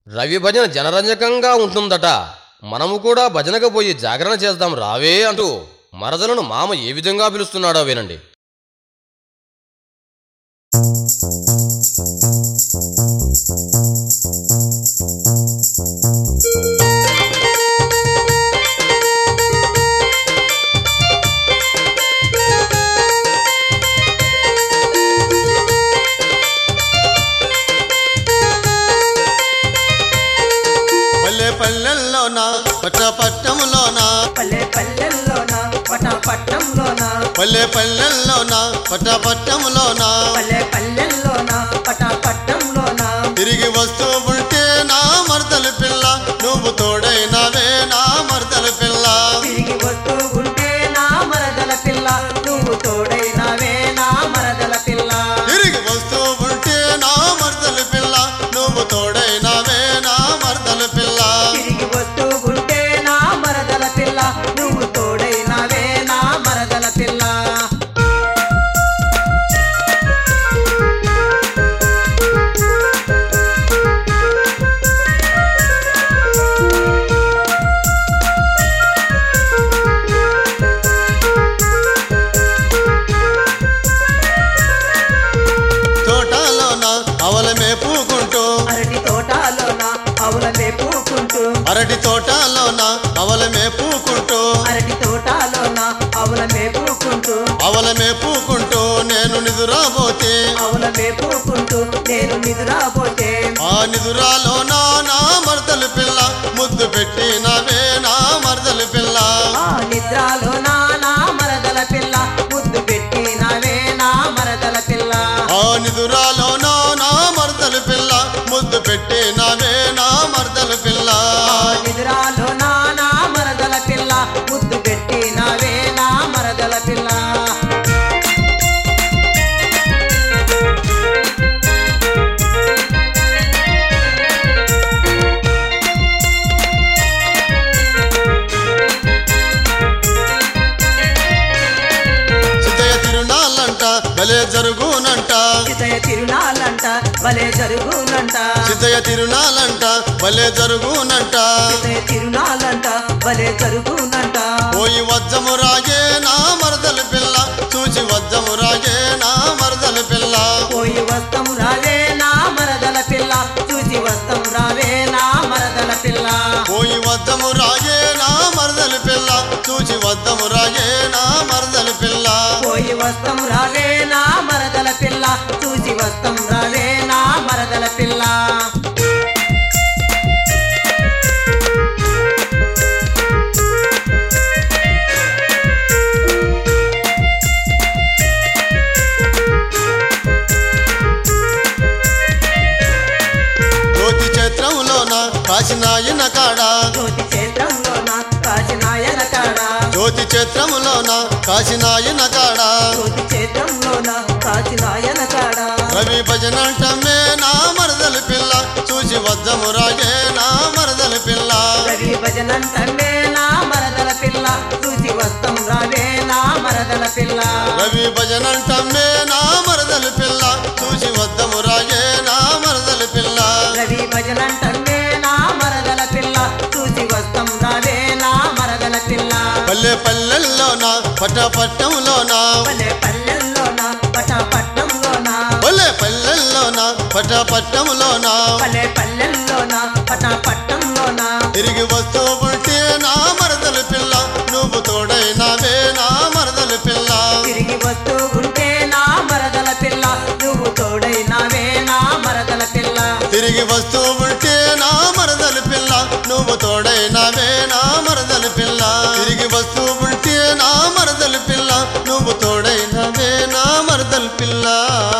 రవి భజన జనరంజకంగా ఉంటుందట మనము కూడా భజనకు పోయి జాగరణ చేద్దాం రావే అంటూ మరదలను మామ ఏ విధంగా పిలుస్తున్నాడో వినండి పల్లె పల్లెల్లోన పట్ట పట్టంలోన పల్లె పల్లెల్లోన పట్టపట్నంలోన పల్లె పల్లెల్లోన పట్ట పట్టంలోన పల్లె పల్లెల్లోన పట్టపట్నంలోన తిరిగి వస్తూ ఉంటే నా మరదలు పిల్ల నువ్వు తోడైనవే నా మరదలు పిల్ల తిరిగి వస్తూ ఉంటే నా మరదల పిల్ల నువ్వు తోడైనవే నా మరదల పిల్ల తిరిగి వస్తూ ఉంటే నా మరదలు పిల్ల నువ్వు తోడైనవే నా మరదలు పిల్ల తిరిగి వస్తూ ఉంటే నా మరదల పిల్ల నువ్వు తోడైనవే నా మరదల పిల్ల తోటలోన అవల మేపుకుంటూ అరటి తోటలోన అవుల మేపుకుంటూ అరటి తోటలోన అవల మేపుకుంటూ అరటి తోటలోన అవుల మేపుకుంటూ అవల మేపుకుంటూ నేను నిదురాబోతే అవుల మేపుకుంటూ నేను నిదురాబోతే ఆ నిదురాలో నా నా మరదలు పిల్ల ముద్దు పెట్టి నవే నా మరదలు పిల్ల ఆ నిద్రలో నా నా మరదల పిల్ల ముద్దు పెట్టి నవే నా మరదల పిల్ల ఆ నిదురాలో నా నా మరదలు పిల్ల ముద్దు పెట్టి నవే నా మరదలు పిల్ల ఆ నిద్రలో నా నా మరదల పిల్ల ముద్దు పెట్టి నవే నా మరదల పిల్ల సిద్ధయ్య తిరునాళ్ళంట భలే జరుగునంట చితయ తిరునాళ్ళంట భలే జరుగునంట సిద్ధయ్య తిరునాళ్ళంట భలే జరుగునంట చితయ తిరునాళ్ళంట భలే జరుగునంట పోయి వజ్జము రాగే నా మరదలు పిల్ల చూచి వజ్జము రాగే నా మరదలు పిల్ల పోయి వస్తం రావే నా మరదల పిల్ల చూసి వస్తం రావే నా మరదల పిల్ల పోయి వద్దము రాగే నా మరదలు పిల్ల చూచి వద్దము రాగే నా మరదలు పిల్ల పోయి వస్తం రావే నా మరదల పిల్ల చూసి వస్తం రావే నా మరదల పిల్ల జ్యోతి క్షేత్రంలోన కాశీనాయన కాడ జ్యోతి క్షేత్రంలోన కాశీనాయన కాడ జ్యోతి క్షేత్రములోన కాశీనాయన కాడ జ్యోతి క్షేత్రంలోన కాశీనాయన కాడ రవి భజనంటమే నా మరదలు పిల్ల చూచి వద్దము రాగే నా మరదలు పిల్ల రవి భజనంటే నా మరదల పిల్ల చూసి వస్తం రావే నా మరదల పిల్ల రవి భజనంటమే నా మరదలు పిల్ల చూచి వద్దము రాగే నా మరదలు పిల్ల రవి భజనంటే నా మరదల పిల్ల చూసి వస్తం రావే నా మరదల పిల్ల పల్లె పల్లెల్లోన పట్ట పట్టంలోన పల్లె పల్లెల్లోన పట్టపట్నంలోన పల్లె పల్లెల్లోన పట్ట పట్టంలోన పల్లె పల్లెల్లోన పట్టపట్నంలోన తిరిగి వస్తూ ఉంటే నా మరదలు పిల్ల నువ్వు తోడైనవే నా మరదలు పిల్ల తిరిగి వస్తూ ఉంటే నా మరదల పిల్ల నువ్వు తోడైనావే నా మరదల పిల్ల తిరిగి వస్తూ ఉంటే నా మరదలు పిల్ల నువ్వు తోడైనవే నా మరదలు పిల్ల తిరిగి వస్తూ ఉంటే నా మరదలు పిల్ల నువ్వు తోడైనవే నా మరదలు పిల్ల